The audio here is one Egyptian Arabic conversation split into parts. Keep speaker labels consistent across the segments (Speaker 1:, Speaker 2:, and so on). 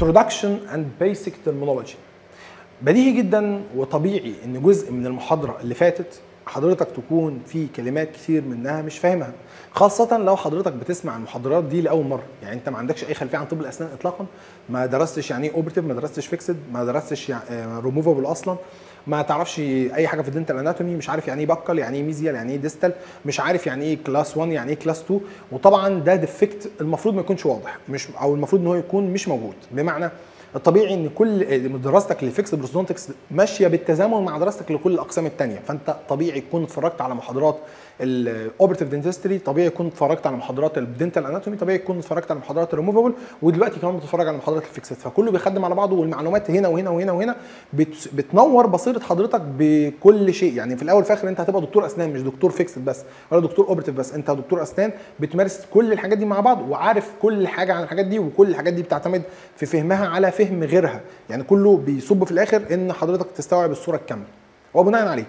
Speaker 1: introduction and basic terminology بديهي جدا وطبيعي ان جزء من المحاضره اللي فاتت حضرتك تكون في كلمات كتير منها مش فاهمها خاصة لو حضرتك بتسمع المحاضرات دي لأول مرة يعني أنت ما عندكش أي خلفية عن طب الأسنان إطلاقا ما درستش يعني إيه أوبرتيف ما درستش فيكسد ما درستش ريموفابل أصلا ما تعرفش اي حاجه في الدنتال اناتومي مش عارف يعني ايه بكل يعني ايه ميزيال يعني ايه ديستال مش عارف يعني ايه كلاس 1 يعني ايه كلاس 2 وطبعا ده ديفكت المفروض ما يكونش واضح مش او المفروض ان هو يكون مش موجود بمعنى الطبيعي ان كل دراستك للفيكس بروستودونتكس ماشيه بالتزامن مع دراستك لكل الاقسام الثانيه فانت طبيعي تكون اتفرجت على محاضرات الاوبرتيف دنتستري طبيعي تكون اتفرجت على محاضرات الدنتال اناتومي طبيعي تكون اتفرجت على محاضرات الريموفابل ودلوقتي كمان بتتفرج على محاضرات الفيكسات فكله بيخدم على بعضه والمعلومات هنا وهنا وهنا وهنا بت... بتنور بصيره حضرتك بكل شيء يعني في الاول وفي الاخر انت هتبقى دكتور اسنان مش دكتور فيكسد بس ولا دكتور اوبرتيف بس انت دكتور اسنان بتمارس كل الحاجات دي مع بعض وعارف كل حاجه عن الحاجات دي وكل الحاجات دي بتعتمد في فهمها على فهم غيرها يعني كله بيصب في الاخر ان حضرتك تستوعب الصوره الكامله وبناء عليه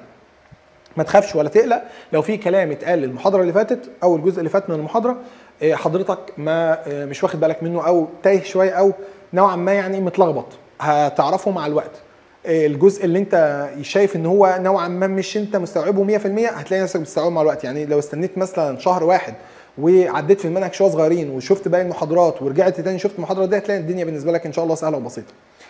Speaker 1: ما تخافش ولا تقلق لو في كلام اتقال المحاضره اللي فاتت او الجزء اللي فات من المحاضره حضرتك ما مش واخد بالك منه او تايه شويه او نوعا ما يعني متلخبط هتعرفه مع الوقت الجزء اللي انت شايف ان هو نوعا ما مش انت مستوعبه 100% هتلاقي نفسك بتستوعبه مع الوقت يعني لو استنيت مثلا شهر واحد وعديت في المنهج شويه صغيرين وشفت باقي المحاضرات ورجعت تاني شفت المحاضره دي هتلاقي الدنيا بالنسبه لك ان شاء الله سهله وبسيطه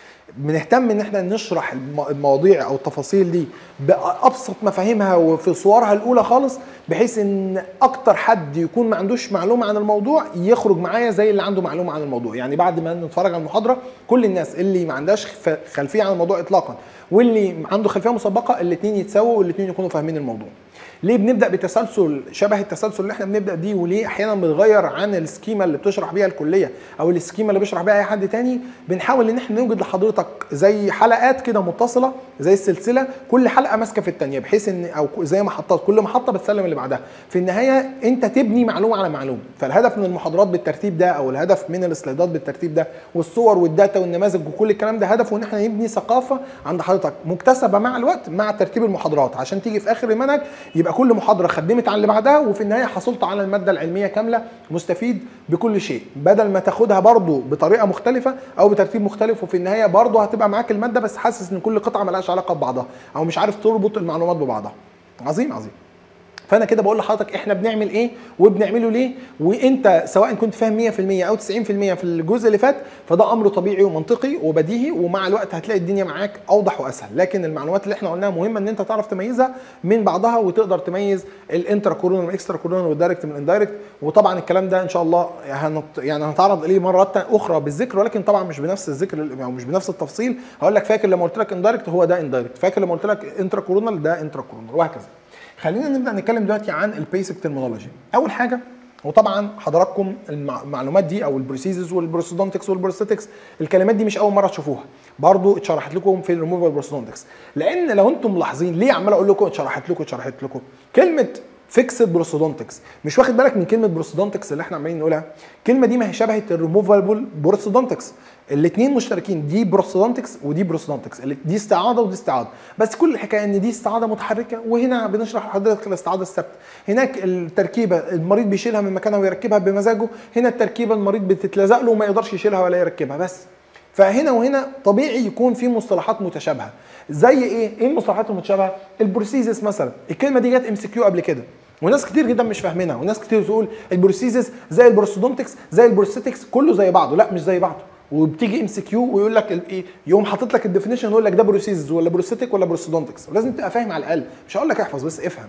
Speaker 1: بنهتم ان احنا نشرح المواضيع او التفاصيل دي بابسط مفاهيمها وفي صورها الاولى خالص بحيث ان اكتر حد يكون ما عندوش معلومه عن الموضوع يخرج معايا زي اللي عنده معلومه عن الموضوع يعني بعد ما نتفرج على المحاضره كل الناس اللي ما عندهاش خلفيه عن الموضوع اطلاقا واللي عنده خلفيه مسبقه الاثنين يتساووا والاثنين يكونوا فاهمين الموضوع ليه بنبدا بتسلسل شبه التسلسل اللي احنا بنبدا بيه وليه احيانا بنغير عن السكيما اللي بتشرح بيها الكليه او السكيما اللي بيشرح بيها اي حد تاني بنحاول ان احنا نوجد لحضرتك زي حلقات كده متصله زي السلسله كل حلقه ماسكه في الثانيه بحيث ان او زي محطات كل محطه بتسلم اللي بعدها في النهايه انت تبني معلومه على معلومه فالهدف من المحاضرات بالترتيب ده او الهدف من السلايدات بالترتيب ده والصور والداتا والنماذج وكل الكلام ده هدفه ان احنا نبني ثقافه عند حضرتك مكتسبه مع الوقت مع ترتيب المحاضرات عشان تيجي في اخر المنهج يبقى كل محاضره خدمت على اللي بعدها وفي النهايه حصلت على الماده العلميه كامله مستفيد بكل شيء بدل ما تاخدها برضو بطريقه مختلفه او بترتيب مختلف وفي النهايه برضو هتبقى معاك الماده بس حاسس ان كل قطعه ملهاش علاقه ببعضها او مش عارف تربط المعلومات ببعضها عظيم عظيم فانا كده بقول لحضرتك احنا بنعمل ايه وبنعمله ليه وانت سواء كنت فاهم 100% او 90% في الجزء اللي فات فده امر طبيعي ومنطقي وبديهي ومع الوقت هتلاقي الدنيا معاك اوضح واسهل لكن المعلومات اللي احنا قلناها مهمه ان انت تعرف تميزها من بعضها وتقدر تميز الانترا كورونا والاكسترا كورونا والدايركت من الاندايركت وطبعا الكلام ده ان شاء الله هنط يعني هنتعرض اليه مرات اخرى بالذكر ولكن طبعا مش بنفس الذكر او مش بنفس التفصيل هقول لك فاكر لما قلت لك اندايركت هو ده اندايركت فاكر لما قلت لك انترا كورونا ده انترا كورونا وهكذا خلينا نبدا نتكلم دلوقتي عن البيسك ترمينولوجي اول حاجه وطبعا حضراتكم المعلومات دي او البروسيزز والبروستودونتكس والبروستاتكس الكلمات دي مش اول مره تشوفوها برضو اتشرحت لكم في الريموفال بروستودونتكس لان لو انتم ملاحظين ليه عمال اقول لكم اتشرحت لكم اتشرحت لكم كلمه فيكسد بروستودونتكس مش واخد بالك من كلمه بروستودونتكس اللي احنا عمالين نقولها الكلمه دي ما هي شبهه الريموفابل بروستودونتكس الاثنين مشتركين دي بروستودونتكس ودي بروستودونتكس دي استعاضه ودي استعاضه بس كل الحكايه ان دي استعاضه متحركه وهنا بنشرح لحضرتك الاستعاضه الثابته هناك التركيبه المريض بيشيلها من مكانها ويركبها بمزاجه هنا التركيبه المريض بتتلزق له وما يقدرش يشيلها ولا يركبها بس فهنا وهنا طبيعي يكون في مصطلحات متشابهه زي ايه ايه المصطلحات المتشابهه البروسيزس مثلا الكلمه دي جت ام سي كيو قبل كده وناس كتير جدا مش فاهمينها وناس كتير تقول البروسيزس زي البروستودونتكس زي البروستاتكس كله زي بعضه لا مش زي بعضه وبتيجي ام سي كيو ويقول لك ايه يقوم حاطط لك الديفينيشن يقول لك ده بروسيزس ولا بروستاتيك ولا بروستودونتكس ولازم تبقى فاهم على الاقل مش هقول لك احفظ بس افهم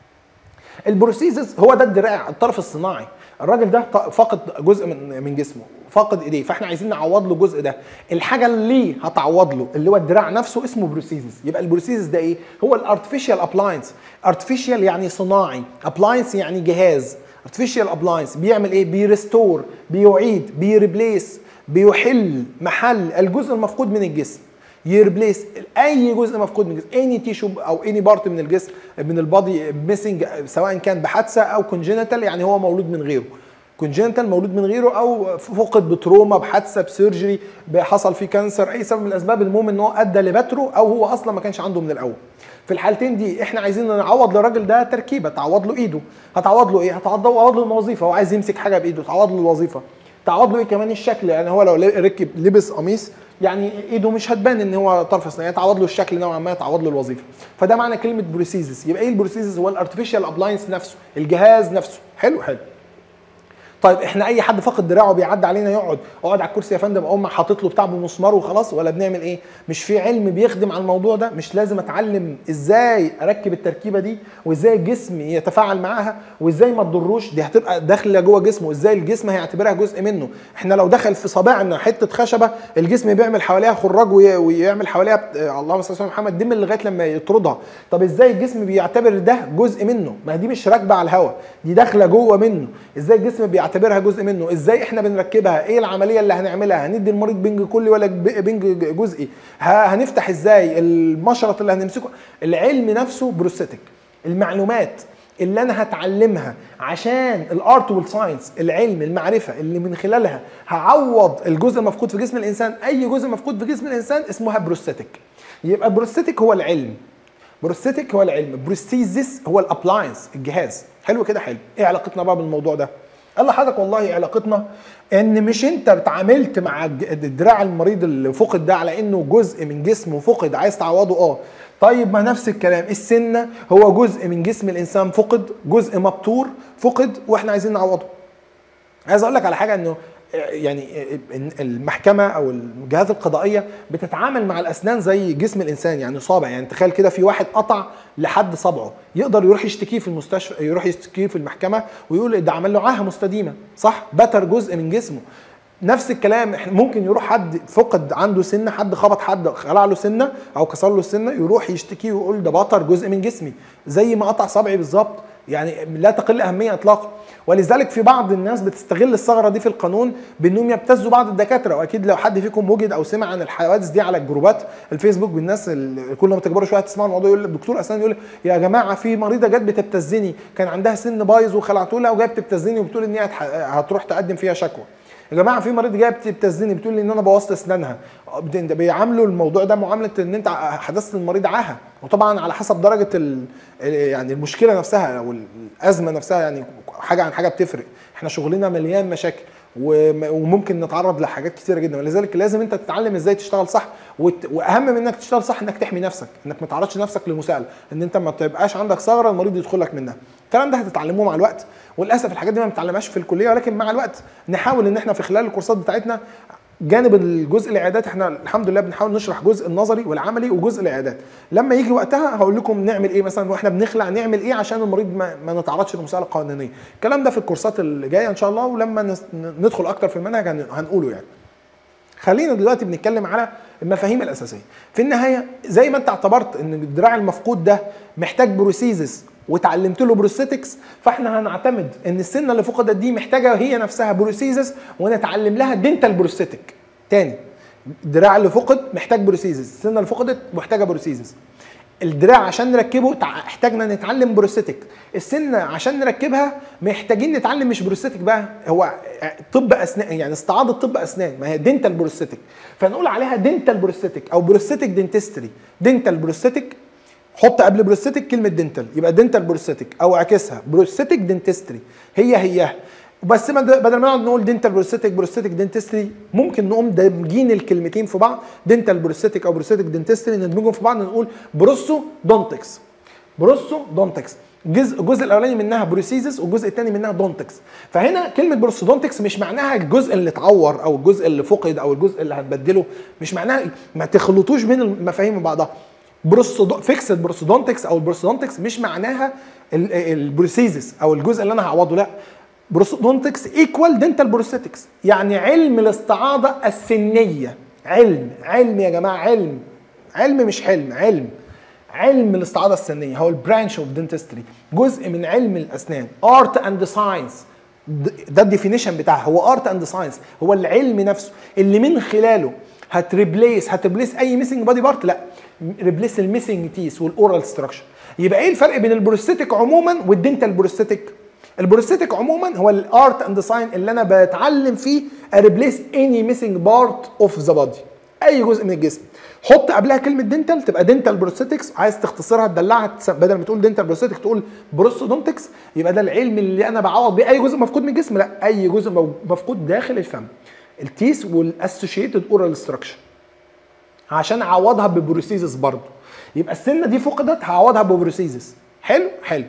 Speaker 1: البروسيزس هو ده الدراع الطرف الصناعي الراجل ده فاقد جزء من من جسمه فاقد ايديه فاحنا عايزين نعوض له الجزء ده الحاجه اللي هتعوض له اللي هو الدراع نفسه اسمه بروسيزس يبقى البروسيزس ده ايه هو الارتفيشال ابلاينس ارتفيشال يعني صناعي ابلاينس يعني جهاز ارتفيشال ابلاينس بيعمل ايه بيرستور بيعيد بيريبليس بيحل محل الجزء المفقود من الجسم يربليس اي جزء مفقود من الجسم اني تيشو او اني بارت من الجسم من البادي ميسنج سواء كان بحادثه او كونجينيتال يعني هو مولود من غيره كونجينيتال مولود من غيره او فقد بتروما بحادثه بسيرجري حصل فيه كانسر اي سبب من الاسباب المهم ان هو ادى لبتره او هو اصلا ما كانش عنده من الاول في الحالتين دي احنا عايزين نعوض للراجل ده تركيبه تعوض له ايده هتعوض له ايه هتعوض له الوظيفه هو عايز يمسك حاجه بايده تعوض له الوظيفه تعوض له ايه كمان الشكل يعني هو لو ركب لبس قميص يعني ايده مش هتبان ان هو طرف صناعي تعوض له الشكل نوعا ما تعوض له الوظيفه فده معنى كلمه بروسيزس يبقى ايه البروسيزس هو الارتفيشال ابلاينس نفسه الجهاز نفسه حلو حلو طيب احنا اي حد فاقد دراعه بيعدي علينا يقعد اقعد على الكرسي يا فندم اقوم حاطط له بتاع بمسمار وخلاص ولا بنعمل ايه مش في علم بيخدم على الموضوع ده مش لازم اتعلم ازاي اركب التركيبه دي وازاي الجسم يتفاعل معاها وازاي ما تضروش دي هتبقى داخله جوه جسمه وازاي الجسم هيعتبرها جزء منه احنا لو دخل في صباعنا حته خشبه الجسم بيعمل حواليها خراج ويعمل حواليها اللهم صل على محمد دم لغايه لما يطردها طب ازاي الجسم بيعتبر ده جزء منه ما دي مش راكبه على الهواء دي داخله جوه منه ازاي الجسم بيعتبرها جزء منه ازاي احنا بنركبها ايه العمليه اللي هنعملها هندي المريض بنج كلي ولا بنج جزئي هنفتح ازاي المشرط اللي هنمسكه العلم نفسه بروستاتيك المعلومات اللي انا هتعلمها عشان الارت والساينس العلم المعرفه اللي من خلالها هعوض الجزء المفقود في جسم الانسان اي جزء مفقود في جسم الانسان اسمها بروستاتيك يبقى بروستاتيك هو العلم بروستاتيك هو العلم بروستيزيس هو الابلاينس الجهاز حلو كده حلو ايه علاقتنا بقى بالموضوع ده قال لحضرتك والله علاقتنا ان مش انت اتعاملت مع الدراع المريض اللي فقد ده على انه جزء من جسمه فقد عايز تعوضه اه طيب ما نفس الكلام السنه هو جزء من جسم الانسان فقد جزء مبتور فقد واحنا عايزين نعوضه عايز اقول لك على حاجه انه يعني المحكمه او الجهات القضائيه بتتعامل مع الاسنان زي جسم الانسان يعني صابع يعني تخيل كده في واحد قطع لحد صبعه يقدر يروح يشتكيه في المستشفى يروح يشتكيه في المحكمه ويقول ده عمل له عاهه مستديمه صح بتر جزء من جسمه نفس الكلام ممكن يروح حد فقد عنده سنه حد خبط حد خلع له سنه او كسر له السنه يروح يشتكيه ويقول ده بطر جزء من جسمي زي ما قطع صبعي بالظبط يعني لا تقل اهميه اطلاقا ولذلك في بعض الناس بتستغل الثغره دي في القانون بانهم يبتزوا بعض الدكاتره واكيد لو حد فيكم وجد او سمع عن الحوادث دي على الجروبات الفيسبوك بالناس كل ما تكبروا شويه تسمعوا الموضوع يقول الدكتور اسنان يقول يا جماعه في مريضه جت بتبتزني كان عندها سن بايظ وخلعته لها وجايه بتبتزني وبتقول ان هي هتروح تقدم فيها شكوى يا جماعه في مريض جايه بتبتزني بتقول لي ان انا بوظت اسنانها بيعاملوا الموضوع ده معامله ان انت حدثت المريض عاهه وطبعا على حسب درجه ال يعني المشكله نفسها او الازمه نفسها يعني حاجه عن حاجه بتفرق احنا شغلنا مليان مشاكل وممكن نتعرض لحاجات كتيره جدا ولذلك لازم انت تتعلم ازاي تشتغل صح واهم من انك تشتغل صح انك تحمي نفسك انك ما تعرضش نفسك لمساءله ان انت ما تبقاش عندك ثغره المريض يدخل لك منها الكلام ده هتتعلموه مع الوقت وللاسف الحاجات دي ما بنتعلمهاش في الكليه ولكن مع الوقت نحاول ان احنا في خلال الكورسات بتاعتنا جانب الجزء العيادات احنا الحمد لله بنحاول نشرح جزء النظري والعملي وجزء العيادات لما يجي وقتها هقول لكم نعمل ايه مثلا واحنا بنخلع نعمل ايه عشان المريض ما, ما نتعرضش لمساله قانونيه الكلام ده في الكورسات اللي جايه ان شاء الله ولما ندخل اكتر في المنهج هنقوله يعني خلينا دلوقتي بنتكلم على المفاهيم الاساسيه في النهايه زي ما انت اعتبرت ان الدراع المفقود ده محتاج بروسيزس وتعلمت له بروستاتكس فاحنا هنعتمد ان السنه اللي فقدت دي محتاجه هي نفسها بروسيزس ونتعلم لها دنتال بروستاتيك تاني الدراع اللي فقد محتاج بروسيزس السنه اللي فقدت محتاجه بروسيزس الدراع عشان نركبه احتاجنا نتعلم بروستاتيك السنه عشان نركبها محتاجين نتعلم مش بروستاتيك بقى هو طب اسنان يعني استعاضه طب اسنان ما هي دنتال بروستاتيك فنقول عليها دنتال بروستاتيك او بروستاتيك دنتستري دنتال بروستاتيك حط قبل بروستاتيك كلمه دنتال يبقى دنتال بروستاتيك او عكسها بروستاتيك دنتستري هي هي بس بدل ما نقعد نقول دنتال بروستاتيك بروستاتيك دنتستري ممكن نقوم دامجين الكلمتين في بعض دنتال بروستاتيك او بروستاتيك دنتستري ندمجهم في بعض نقول بروسو دونتكس بروسو دونتكس الجزء الجزء الاولاني منها بروسيزس والجزء الثاني منها دونتكس فهنا كلمه بروسودونتكس مش معناها الجزء اللي اتعور او الجزء اللي فقد او الجزء اللي هتبدله مش معناها ما تخلطوش بين المفاهيم بعضها بروسودو فيكسد بروسودونتكس او البروسودونتكس مش معناها البروسيزس او الجزء اللي انا هعوضه لا بروسودونتكس ايكوال دنتال بروستاتكس يعني علم الاستعاضه السنيه علم علم يا جماعه علم علم مش حلم علم علم الاستعاضه السنيه هو البرانش اوف دنتستري جزء من علم الاسنان ارت اند ساينس ده الديفينيشن بتاعها هو ارت اند ساينس هو العلم نفسه اللي من خلاله هتريبليس هتريبليس اي ميسنج بادي بارت لا ريبليس الميسنج تيس والاورال ستراكشر يبقى ايه الفرق بين البروستاتيك عموما والدنتال بروستاتيك البروستاتيك عموما هو الارت اند ساين اللي انا بتعلم فيه اريبليس اني ميسنج بارت اوف ذا بادي اي جزء من الجسم حط قبلها كلمه دنتال تبقى دنتال بروستاتكس عايز تختصرها تدلعها تس- بدل ما تقول دنتال بروستاتكس تقول بروستودونتكس يبقى ده العلم اللي انا بعوض بيه اي جزء مفقود من الجسم لا اي جزء مو- مفقود داخل الفم التيس والاسوشيتد اورال ستراكشر عشان اعوضها ببروسيزس برضه يبقى السنه دي فقدت هعوضها ببروسيزس حلو حلو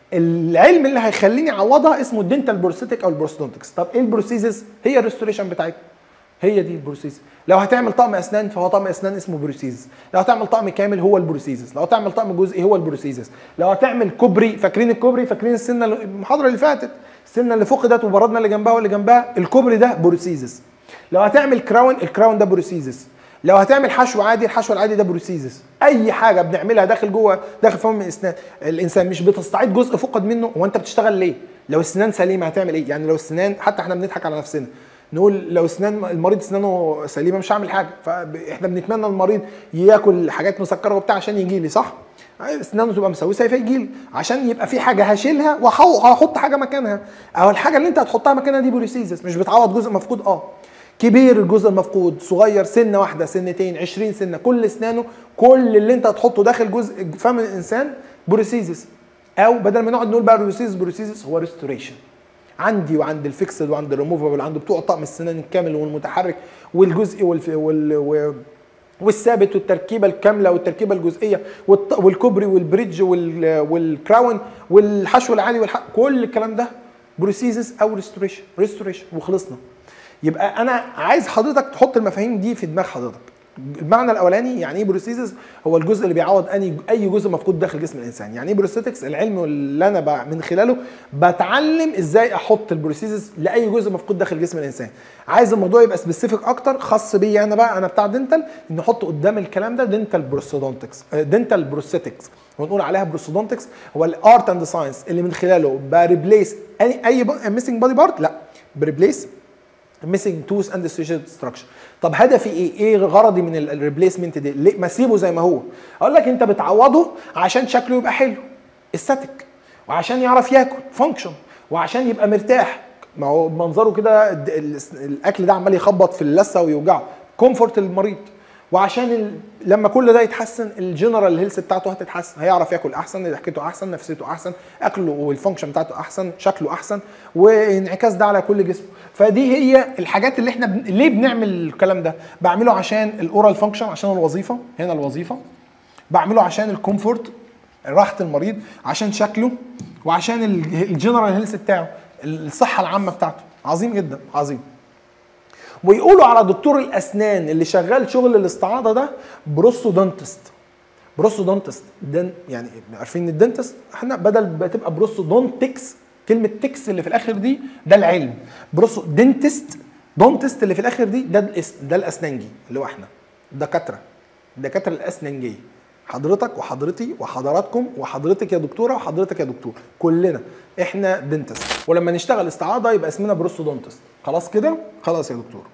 Speaker 1: العلم اللي هيخليني اعوضها اسمه الدنتال بروستاتيك او البروستودونتكس طب ايه البروسيزس هي الريستوريشن بتاعتها هي دي البروسيس لو هتعمل طقم اسنان فهو طقم اسنان اسمه بروسيزس لو هتعمل طقم كامل هو البروسيزس لو هتعمل طقم جزئي هو البروسيزس لو هتعمل كوبري فاكرين الكوبري فاكرين السنه اللي- المحاضره اللي فاتت السنه اللي فقدت وبردنا اللي جنبها واللي جنبها الكوبري ده بروسيزس لو هتعمل كراون الكراون ده بروسيزس لو هتعمل حشو عادي الحشو العادي ده بروسيزس اي حاجه بنعملها داخل جوه داخل فم الاسنان الانسان مش بتستعيد جزء فقد منه هو انت بتشتغل ليه لو السنان سليمه هتعمل ايه يعني لو السنان حتى احنا بنضحك على نفسنا نقول لو اسنان المريض اسنانه سليمه مش هعمل حاجه فاحنا بنتمنى المريض ياكل حاجات مسكره وبتاع عشان يجي لي صح اسنانه تبقى مسوسه فيجي لي عشان يبقى في حاجه هشيلها وهحط حاجه مكانها او الحاجه اللي انت هتحطها مكانها دي بوريسيزس مش بتعوض جزء مفقود اه كبير الجزء المفقود صغير سنه واحده سنتين 20 سنه كل اسنانه كل اللي انت هتحطه داخل جزء فم الانسان بوريسيزس او بدل ما نقعد نقول بقى بوريسيزس بوريسيزس هو ريستوريشن عندي وعند الفيكسد وعند الريموفبل عند بتوع طقم السنان الكامل والمتحرك والجزئي والف... وال... و... والثابت والتركيبه الكامله والتركيبه الجزئيه والط... والكوبري والبريدج وال... والكراون والحشو العادي والح... كل الكلام ده بروسيزس او ريستوريشن ريستوريشن وخلصنا يبقى انا عايز حضرتك تحط المفاهيم دي في دماغ حضرتك المعنى الاولاني يعني ايه بروسيسس هو الجزء اللي بيعوض اني اي جزء مفقود داخل جسم الانسان يعني ايه بروستاتكس العلم اللي انا ب- من خلاله بتعلم ازاي احط البروسيسس لاي جزء مفقود داخل جسم الانسان عايز الموضوع يبقى سبيسيفيك اكتر خاص بيا انا بقى انا بتاع دنتال نحط قدام الكلام ده دنتال بروستودونتكس دنتال بروستاتكس ونقول عليها بروستودونتكس هو الارت اند ساينس اللي من خلاله بريبليس اي اي ميسنج بادي بارت لا بريبليس ميسنج توث اند ستريشن ستراكشر طب هدفي ايه ايه غرضي من الريبليسمنت دي ليه ما اسيبه زي ما هو اقول لك انت بتعوضه عشان شكله يبقى حلو استاتيك وعشان يعرف ياكل فانكشن وعشان يبقى مرتاح ما هو منظره كده الد- ال- الاكل ده عمال يخبط في اللثه ويوجعه كومفورت المريض وعشان ال... لما كل ده يتحسن الجنرال هيلث بتاعته هتتحسن هيعرف ياكل احسن ضحكته احسن نفسيته احسن اكله والفانكشن بتاعته احسن شكله احسن وانعكاس ده على كل جسمه فدي هي الحاجات اللي احنا بن... ليه بنعمل الكلام ده بعمله عشان الاورال فانكشن عشان الوظيفه هنا الوظيفه بعمله عشان الكومفورت راحه المريض عشان شكله وعشان ال- الجنرال هيلث بتاعه الصحه العامه بتاعته عظيم جدا عظيم ويقولوا على دكتور الاسنان اللي شغال شغل الاستعاضه ده بروستودونتست بروستودونتست دن يعني عارفين الدنتست احنا بدل ما تبقى بروستودونتكس كلمه تكس اللي في الاخر دي ده العلم بروستو دنتست دونتست اللي في الاخر دي ده الاسم ده الاسنانجي اللي هو احنا دكاتره الدكاتره الاسنانجيه حضرتك وحضرتي وحضراتكم وحضرتك يا دكتوره وحضرتك يا دكتور كلنا احنا دنتست ولما نشتغل استعاضه يبقى اسمنا بروستودونتست خلاص كده خلاص يا دكتور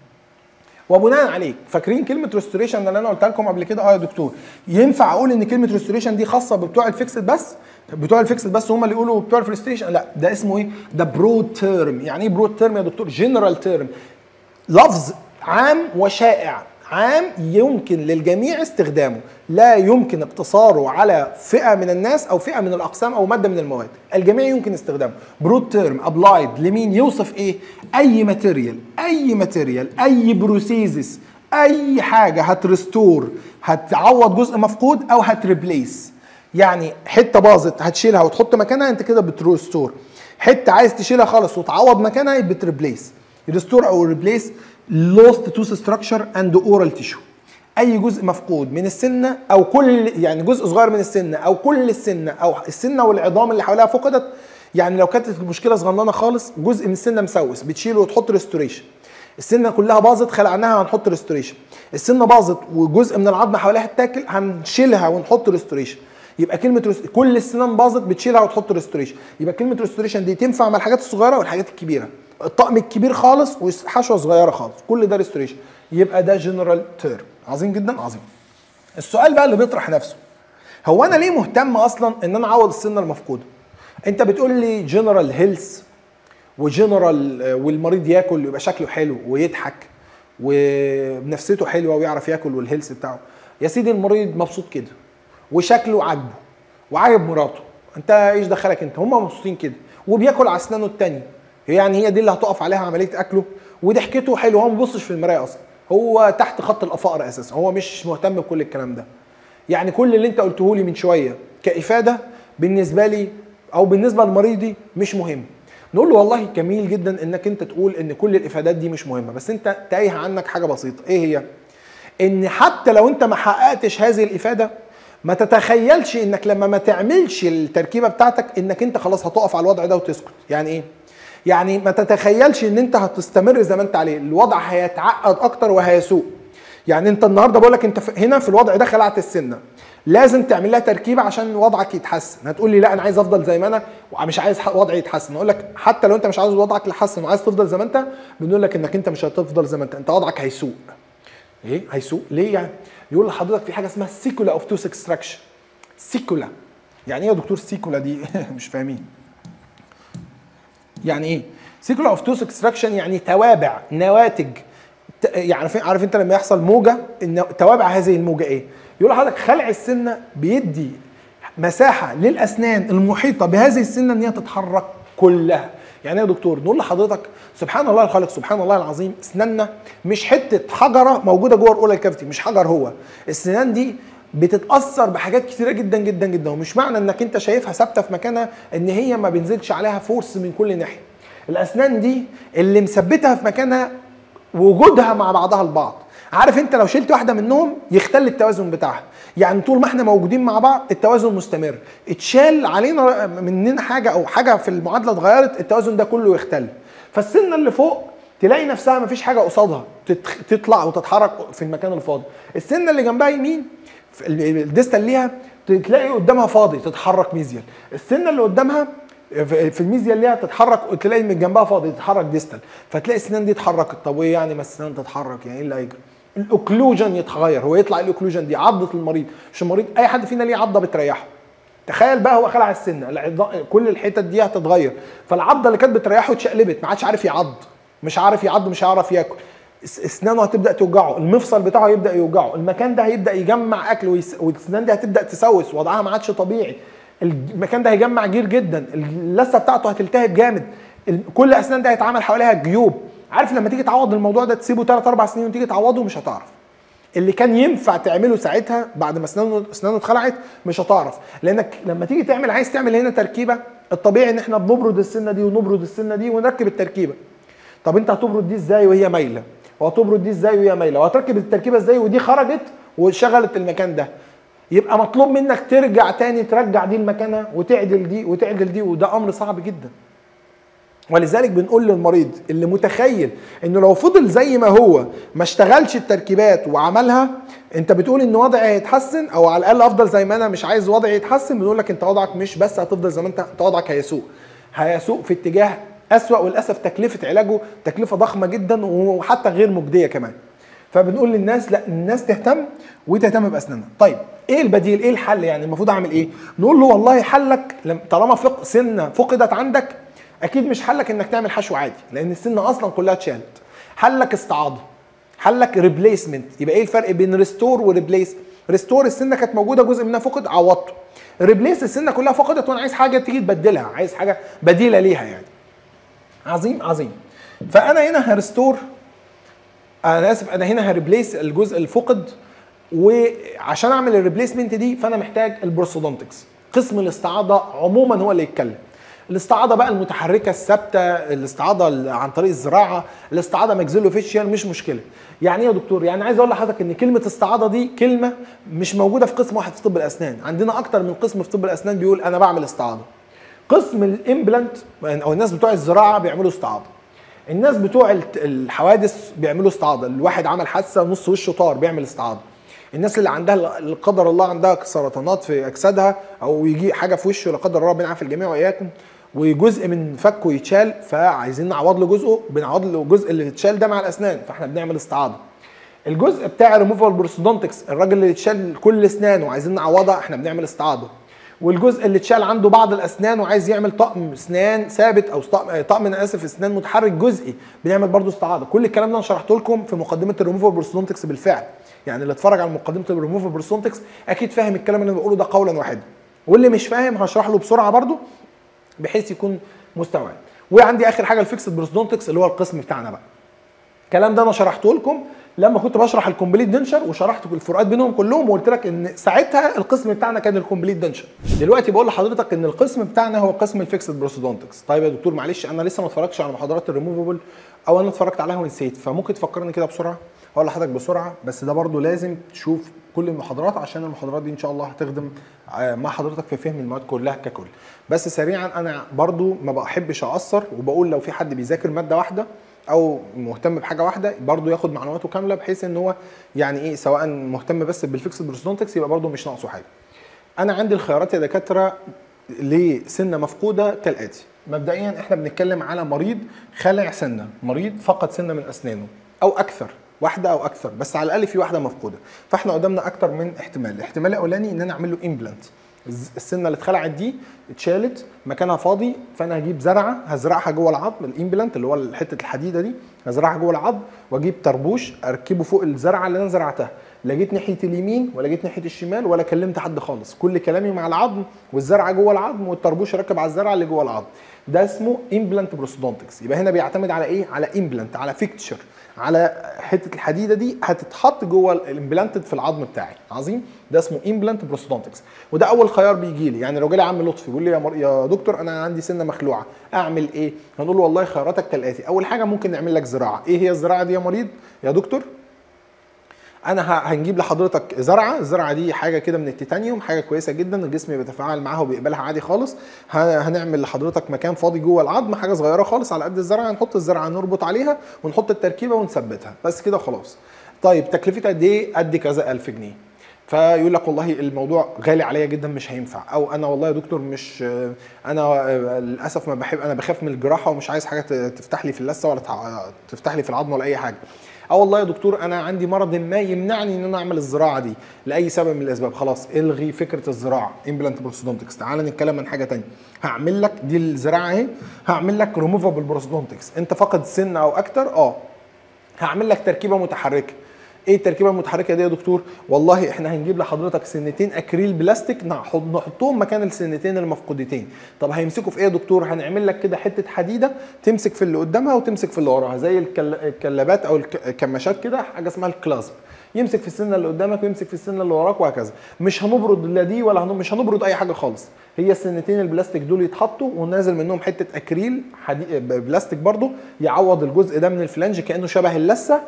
Speaker 1: وبناء عليه فاكرين كلمه ريستوريشن اللي انا قلت لكم قبل كده اه يا دكتور ينفع اقول ان كلمه ريستوريشن دي خاصه ببتوع الفيكسد بس بتوع الفيكسد بس هم اللي يقولوا بتوع الفريستريشن لا ده اسمه ايه ده برود تيرم يعني ايه برود تيرم يا دكتور جنرال تيرم لفظ عام وشائع عام يمكن للجميع استخدامه لا يمكن اقتصاره على فئه من الناس او فئه من الاقسام او ماده من المواد الجميع يمكن استخدامه برود تيرم ابلايد لمين يوصف ايه اي ماتيريال اي ماتيريال اي بروسيزس اي حاجه هترستور هتعوض جزء مفقود او هتريبليس يعني حته باظت هتشيلها وتحط مكانها انت كده بترستور حته عايز تشيلها خالص وتعوض مكانها بتريبليس ريستور او ريبليس لوست توث ستراكشر اند اورال تيشو اي جزء مفقود من السنه او كل يعني جزء صغير من السنه او كل السنه او السنه والعظام اللي حواليها فقدت يعني لو كانت المشكله صغننه خالص جزء من السنه مسوس بتشيله وتحط ريستوريشن السنه كلها باظت خلعناها هنحط ريستوريشن السنه باظت وجزء من العظم حواليها اتاكل هنشيلها ونحط ريستوريشن يبقى كلمه رست... كل السنان باظت بتشيلها وتحط ريستوريشن يبقى كلمه ريستوريشن دي تنفع مع الحاجات الصغيره والحاجات الكبيره الطقم الكبير خالص وحشوه صغيره خالص كل ده ريستوريشن يبقى ده جنرال تيرم عظيم جدا عظيم السؤال بقى اللي بيطرح نفسه هو انا ليه مهتم اصلا ان انا اعوض السنه المفقوده انت بتقول لي جنرال هيلث وجنرال والمريض ياكل يبقى شكله حلو ويضحك ونفسيته حلوه ويعرف ياكل والهيلث بتاعه يا سيدي المريض مبسوط كده وشكله عاجبه وعاجب مراته انت ايش دخلك انت هم مبسوطين كده وبياكل على اسنانه التانية يعني هي دي اللي هتقف عليها عمليه اكله وضحكته حلوه هو ما بيبصش في المرايه اصلا هو تحت خط الافقر اساسا هو مش مهتم بكل الكلام ده يعني كل اللي انت قلته لي من شويه كافاده بالنسبه لي او بالنسبه لمريضي مش مهم نقول له والله جميل جدا انك انت تقول ان كل الافادات دي مش مهمه بس انت تايه عنك حاجه بسيطه ايه هي ان حتى لو انت ما حققتش هذه الافاده ما تتخيلش انك لما ما تعملش التركيبه بتاعتك انك انت خلاص هتقف على الوضع ده وتسكت يعني ايه يعني ما تتخيلش ان انت هتستمر زي ما انت عليه الوضع هيتعقد اكتر وهيسوء يعني انت النهارده بقول لك انت هنا في الوضع ده خلعت السنه لازم تعمل لها تركيبه عشان وضعك يتحسن هتقول لي لا انا عايز افضل زي ما انا ومش عايز وضعي يتحسن اقول لك حتى لو انت مش عايز وضعك يتحسن وعايز تفضل زي ما انت بنقول لك انك انت مش هتفضل زي ما انت انت وضعك هيسوء ايه هيسوء ليه يعني يقول لحضرتك في حاجه اسمها سيكولا اوف توس اكستراكشن سيكولا يعني ايه يا دكتور سيكولا دي مش فاهمين يعني ايه سيكولا اوف توس اكستراكشن يعني توابع نواتج يعني عارف انت لما يحصل موجه ان توابع هذه الموجه ايه يقول لحضرتك خلع السنه بيدي مساحه للاسنان المحيطه بهذه السنه ان هي تتحرك كلها يعني ايه يا دكتور نقول لحضرتك سبحان الله الخالق سبحان الله العظيم اسناننا مش حته حجره موجوده جوه الاولى الكافتي مش حجر هو السنان دي بتتاثر بحاجات كتيره جدا جدا جدا ومش معنى انك انت شايفها ثابته في مكانها ان هي ما بينزلش عليها فورس من كل ناحيه الاسنان دي اللي مثبتها في مكانها وجودها مع بعضها البعض عارف انت لو شلت واحده منهم يختل التوازن بتاعها يعني طول ما احنا موجودين مع بعض التوازن مستمر اتشال علينا مننا حاجه او حاجه في المعادله اتغيرت التوازن ده كله يختل فالسنه اللي فوق تلاقي نفسها مفيش حاجه قصادها تطلع وتتحرك في المكان الفاضي السنه اللي جنبها يمين الديستال ليها تلاقي قدامها فاضي تتحرك ميزيال السنه اللي قدامها في الميزيا اللي هي تتحرك تلاقي من جنبها فاضي تتحرك ديستال فتلاقي السنان دي اتحركت طب وايه يعني ما السنان تتحرك يعني ايه اللي هيجري؟ الاوكلوجن يتغير هو يطلع الاوكلوجن دي عضه المريض مش المريض اي حد فينا ليه عضه بتريحه تخيل بقى هو خلع السنه كل الحتت دي هتتغير فالعضه اللي كانت بتريحه اتشقلبت ما عادش عارف يعض مش عارف يعض مش هيعرف ياكل اسنانه هتبدا توجعه المفصل بتاعه هيبدا يوجعه المكان ده هيبدا يجمع اكل والاسنان دي هتبدا تسوس وضعها ما عادش طبيعي المكان ده هيجمع جير جدا اللثه بتاعته هتلتهب جامد كل اسنان ده هيتعمل حواليها جيوب عارف لما تيجي تعوض الموضوع ده تسيبه 3 4 سنين وتيجي تعوضه مش هتعرف اللي كان ينفع تعمله ساعتها بعد ما اسنانه اسنانه اتخلعت مش هتعرف لانك لما تيجي تعمل عايز تعمل هنا تركيبه الطبيعي ان احنا بنبرد السنه دي ونبرد السنه دي ونركب التركيبه طب انت هتبرد دي ازاي وهي مايله وهتبرد دي ازاي وهي مايله وهتركب التركيبه ازاي ودي خرجت وشغلت المكان ده يبقى مطلوب منك ترجع تاني ترجع دي لمكانها وتعدل دي وتعدل دي وده امر صعب جدا ولذلك بنقول للمريض اللي متخيل انه لو فضل زي ما هو ما اشتغلش التركيبات وعملها انت بتقول ان وضعي هيتحسن او على الاقل افضل زي ما انا مش عايز وضعي يتحسن بنقول لك انت وضعك مش بس هتفضل زي ما انت انت وضعك هيسوء هيسوء في اتجاه اسوأ وللاسف تكلفه علاجه تكلفه ضخمه جدا وحتى غير مجديه كمان فبنقول للناس لا الناس تهتم وتهتم باسنانها طيب ايه البديل ايه الحل يعني المفروض اعمل ايه نقول له والله حلك طالما فق سنه فقدت عندك اكيد مش حلك انك تعمل حشو عادي لان السنه اصلا كلها اتشالت حلك استعاضه حلك ريبليسمنت يبقى ايه الفرق بين ريستور وريبليس ريستور السنه كانت موجوده جزء منها فقد عوضته ريبليس السنه كلها فقدت وانا عايز حاجه تيجي تبدلها عايز حاجه بديله ليها يعني عظيم عظيم فانا هنا هرستور انا اسف انا هنا هريبليس الجزء الفقد وعشان اعمل الريبليسمنت دي فانا محتاج البروسودونتكس قسم الاستعاضه عموما هو اللي يتكلم الاستعاضه بقى المتحركه الثابته الاستعاضه عن طريق الزراعه الاستعاضه ماكسيلو فيشيال مش مشكله يعني ايه يا دكتور يعني عايز اقول لحضرتك ان كلمه استعاضه دي كلمه مش موجوده في قسم واحد في طب الاسنان عندنا اكتر من قسم في طب الاسنان بيقول انا بعمل استعاضه قسم الامبلانت او الناس بتوع الزراعه بيعملوا استعاضه الناس بتوع الحوادث بيعملوا استعاضه الواحد عمل حادثه نص وشه طار بيعمل استعاضه الناس اللي عندها لا قدر الله عندها سرطانات في اجسادها او يجي حاجه في وشه لا قدر الله ربنا يعافي الجميع واياكم وجزء من فكه يتشال فعايزين نعوض له جزءه بنعوض له الجزء اللي اتشال ده مع الاسنان فاحنا بنعمل استعاضه الجزء بتاع ريموفال بروسودونتكس الراجل اللي اتشال كل اسنانه وعايزين نعوضها احنا بنعمل استعاضه والجزء اللي اتشال عنده بعض الاسنان وعايز يعمل طقم اسنان ثابت او طقم طقم انا اسف اسنان متحرك جزئي بنعمل برضو استعاضه كل الكلام ده انا شرحته لكم في مقدمه الريموفر برسودونتكس بالفعل يعني اللي اتفرج على مقدمه الريموفر برسودونتكس اكيد فاهم الكلام اللي أنا بقوله ده قولا واحدا واللي مش فاهم هشرح له بسرعه برضو بحيث يكون مستوعب وعندي اخر حاجه الفيكسد برسودونتكس اللي هو القسم بتاعنا بقى الكلام ده انا شرحته لكم لما كنت بشرح الكومبليت دنشر وشرحت الفروقات بينهم كلهم وقلت لك ان ساعتها القسم بتاعنا كان الكومبليت دنشر دلوقتي بقول لحضرتك ان القسم بتاعنا هو قسم الفيكسد بروسودونتكس طيب يا دكتور معلش انا لسه ما اتفرجتش على محاضرات الريموفبل او انا اتفرجت عليها ونسيت فممكن تفكرني كده بسرعه هقول لحضرتك بسرعه بس ده برضو لازم تشوف كل المحاضرات عشان المحاضرات دي ان شاء الله هتخدم آه، مع حضرتك في فهم المواد كلها ككل بس سريعا انا برضو ما بحبش اقصر وبقول لو في حد بيذاكر ماده واحده او مهتم بحاجه واحده برضه ياخد معلوماته كامله بحيث ان هو يعني ايه سواء مهتم بس بالفيكس برسودونتكس يبقى برضه مش ناقصه حاجه انا عندي الخيارات يا دكاتره لسنه مفقوده كالاتي مبدئيا احنا بنتكلم على مريض خلع سنه مريض فقد سنه من اسنانه او اكثر واحده او اكثر بس على الاقل في واحده مفقوده فاحنا قدامنا اكتر من احتمال الاحتمال الاولاني ان انا اعمل له امبلانت السنه اللي اتخلعت دي اتشالت مكانها فاضي فانا هجيب زرعه هزرعها جوه العظم الامبلانت اللي هو حته الحديده دي هزرعها جوه العظم واجيب طربوش اركبه فوق الزرعه اللي انا زرعتها لا جيت ناحيه اليمين ولا جيت ناحيه الشمال ولا كلمت حد خالص كل كلامي مع العظم والزرعه جوه العظم والطربوش راكب على الزرعه اللي جوه العظم ده اسمه امبلانت بروسودونتكس يبقى هنا بيعتمد على ايه على امبلانت على فيكتشر على حته الحديده دي هتتحط جوه الامبلانتد في العظم بتاعي عظيم ده اسمه امبلانت بروسودونتكس وده اول خيار بيجي لي يعني لو جالي عم لطفي بيقول لي يا, مر... يا دكتور انا عندي سنه مخلوعه اعمل ايه هنقول له والله خياراتك كالاتي اول حاجه ممكن نعمل لك زراعه ايه هي الزراعه دي يا مريض يا دكتور انا هنجيب لحضرتك زرعه الزرعه دي حاجه كده من التيتانيوم حاجه كويسه جدا الجسم بيتفاعل معاها وبيقبلها عادي خالص هنعمل لحضرتك مكان فاضي جوه العظم حاجه صغيره خالص على قد الزرعه نحط الزرعه نربط عليها ونحط التركيبه ونثبتها بس كده خلاص طيب تكلفتها قد ايه قد كذا الف جنيه فيقول لك والله الموضوع غالي عليا جدا مش هينفع او انا والله يا دكتور مش انا للاسف ما بحب انا بخاف من الجراحه ومش عايز حاجه تفتح لي في اللثه ولا تفتح لي في العظم ولا اي حاجه اه والله يا دكتور انا عندي مرض ما يمنعني ان انا اعمل الزراعه دي لاي سبب من الاسباب خلاص الغي فكره الزراعه امبلانت بروسودونتكس تعال نتكلم عن حاجه ثانيه هعمل لك دي الزراعه اهي هعمل لك ريموفابل بروسودونتكس انت فقد سن او اكتر اه هعمل لك تركيبه متحركه ايه التركيبه المتحركه دي يا دكتور والله احنا هنجيب لحضرتك سنتين اكريل بلاستيك نحطهم مكان السنتين المفقودتين طب هيمسكوا في ايه يا دكتور هنعمل لك كده حته حديده تمسك في اللي قدامها وتمسك في اللي وراها زي الكلابات او الكماشات كده حاجه اسمها الكلاسب يمسك في السنه اللي قدامك ويمسك في السنه اللي وراك وهكذا مش هنبرد لا دي ولا مش هنبرد اي حاجه خالص هي السنتين البلاستيك دول يتحطوا ونازل منهم حته اكريل حدي... بلاستيك برضو يعوض الجزء ده من الفلانج كانه شبه اللثه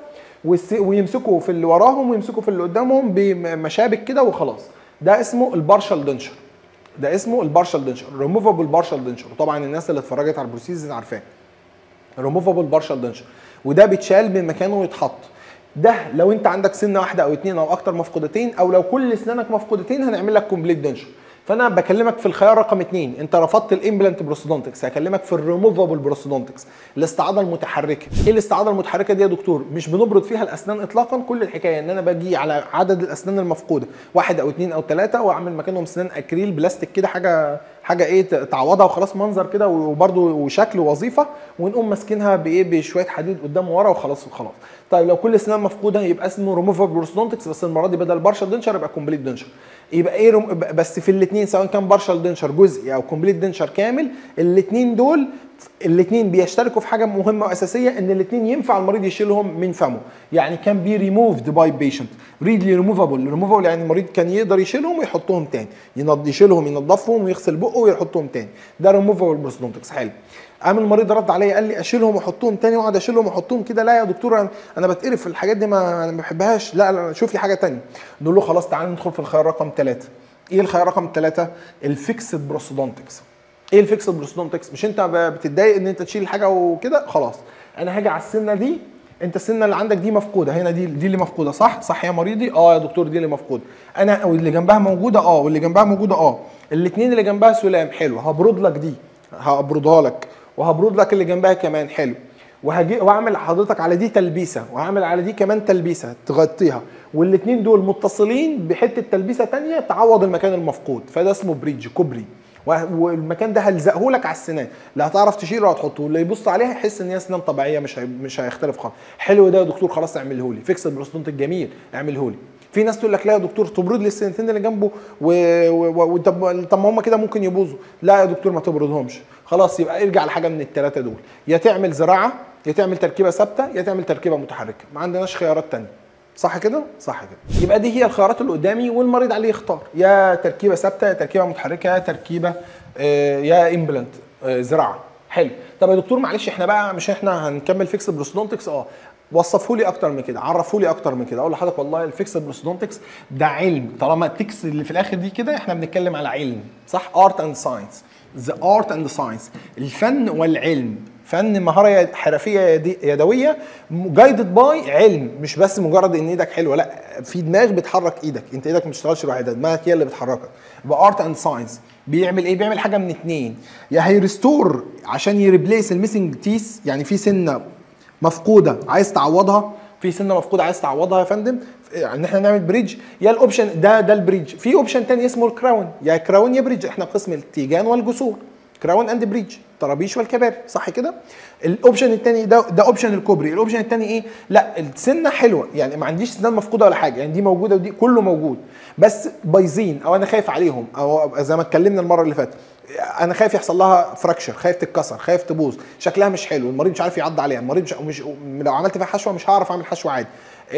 Speaker 1: ويمسكوا في اللي وراهم ويمسكوا في اللي قدامهم بمشابك كده وخلاص ده اسمه البارشال دنشر ده اسمه البارشال دنشر ريموفابل بارشال دنشر وطبعا الناس اللي اتفرجت على البروسيس عارفاه ريموفابل بارشال دنشر وده بيتشال من مكانه ويتحط ده لو انت عندك سنه واحده او اتنين او اكتر مفقودتين او لو كل اسنانك مفقودتين هنعمل لك كومبليت دنشر فانا بكلمك في الخيار رقم اثنين انت رفضت الامبلانت بروستودونتكس هكلمك في الريموفابل بروستودونتكس الاستعاضه المتحركه ايه الاستعاضه المتحركه دي يا دكتور مش بنبرد فيها الاسنان اطلاقا كل الحكايه ان انا باجي على عدد الاسنان المفقوده واحد او اثنين او ثلاثه واعمل مكانهم اسنان اكريل بلاستيك كده حاجه حاجه ايه تعوضها وخلاص منظر كده وبرده وشكل وظيفه ونقوم ماسكينها بايه بشويه حديد قدام ورا وخلاص وخلاص طيب لو كل اسنان مفقوده يبقى اسمه ريموفابل بروستودونتكس بس المره دي بدل بارشال دنشر يبقى كومبليت دنشر يبقى ايه بس في الاثنين سواء كان بارشال دنشر جزئي او كومبليت دنشر كامل الاثنين دول الاثنين بيشتركوا في حاجه مهمه واساسيه ان الاثنين ينفع المريض يشيلهم من فمه يعني كان بي ريموفد باي بيشنت ريدلي ريموفابل ريموفابل يعني المريض كان يقدر يشيلهم ويحطهم تاني يشيلهم ينظفهم ويغسل بقه ويحطهم تاني ده ريموفابل بروستودونتكس حلو قام المريض رد عليا قال لي اشيلهم واحطهم تاني واقعد اشيلهم واحطهم كده لا يا دكتور انا بتقرف الحاجات دي ما انا ما بحبهاش لا لا شوف لي حاجه تانية نقول له خلاص تعالى ندخل في الخيار رقم ثلاثة ايه الخيار رقم ثلاثة الفيكسد بروستودونتكس ايه الفيكسد بروستودونتكس مش انت بتتضايق ان انت تشيل حاجه وكده خلاص انا هاجي على السنه دي انت السنه اللي عندك دي مفقوده هنا دي دي اللي مفقوده صح صح يا مريضي اه يا دكتور دي اللي مفقوده انا واللي جنبها موجوده اه واللي جنبها موجوده اه الاثنين اللي جنبها سلام حلو هبرد لك دي هبردها لك وهبرد لك اللي جنبها كمان حلو وهجي واعمل حضرتك على دي تلبيسه وهعمل على دي كمان تلبيسه تغطيها والاثنين دول متصلين بحته تلبيسه تانية تعوض المكان المفقود فده اسمه بريدج كوبري والمكان ده هلزقه لك على السنان لا هتعرف تشيله ولا تحطه اللي يبص عليها يحس ان هي سنان طبيعيه مش هي... مش هيختلف خالص حلو ده يا دكتور خلاص اعمله لي فيكس البروستونت الجميل اعمله لي في ناس تقول لك لا يا دكتور تبرد لي السنتين اللي جنبه وطب و... و... طب ما هم كده ممكن يبوظوا لا يا دكتور ما تبردهمش خلاص يبقى ارجع لحاجه من الثلاثه دول يا تعمل زراعه يا تعمل تركيبه ثابته يا تعمل تركيبه متحركه ما عندناش خيارات تانية صح كده؟ صح كده. يبقى دي هي الخيارات اللي قدامي والمريض عليه يختار يا تركيبه ثابته يا تركيبه متحركه يا تركيبه آه يا امبلانت آه زراعه. حلو. طب يا دكتور معلش احنا بقى مش احنا هنكمل فيكس بروستودونتكس اه وصفه لي اكتر من كده عرفه لي اكتر من كده اقول لحضرتك والله الفيكس بروستودونتكس ده علم طالما التكس اللي في الاخر دي كده احنا بنتكلم على علم صح ارت اند ساينس ذا ارت اند ساينس الفن والعلم فن مهاره حرفيه يدويه جايدد باي علم مش بس مجرد ان ايدك حلوه لا في دماغ بتحرك ايدك انت ايدك ما بتشتغلش لوحدها دماغك هي اللي بتحركك يبقى ارت اند ساينس بيعمل ايه بيعمل حاجه من اتنين يا هيرستور عشان يريبليس الميسنج تيس يعني في سنه مفقوده عايز تعوضها في سنه مفقوده عايز تعوضها يا فندم ان احنا نعمل بريدج يا الاوبشن ده ده البريدج في اوبشن تاني اسمه الكراون يا كراون يا بريدج احنا قسم التيجان والجسور كراون اند بريدج طرابيش والكباري صح كده الاوبشن الثاني ده ده اوبشن الكوبري الاوبشن الثاني ايه لا السنه حلوه يعني ما عنديش سنان مفقوده ولا حاجه يعني دي موجوده ودي كله موجود بس بايظين او انا خايف عليهم او زي ما اتكلمنا المره اللي فاتت انا خايف يحصل لها فراكشر خايف تتكسر خايف تبوظ شكلها مش حلو المريض مش عارف يعض عليها المريض مش, مش لو عملت فيها حشوه مش هعرف اعمل حشوه عادي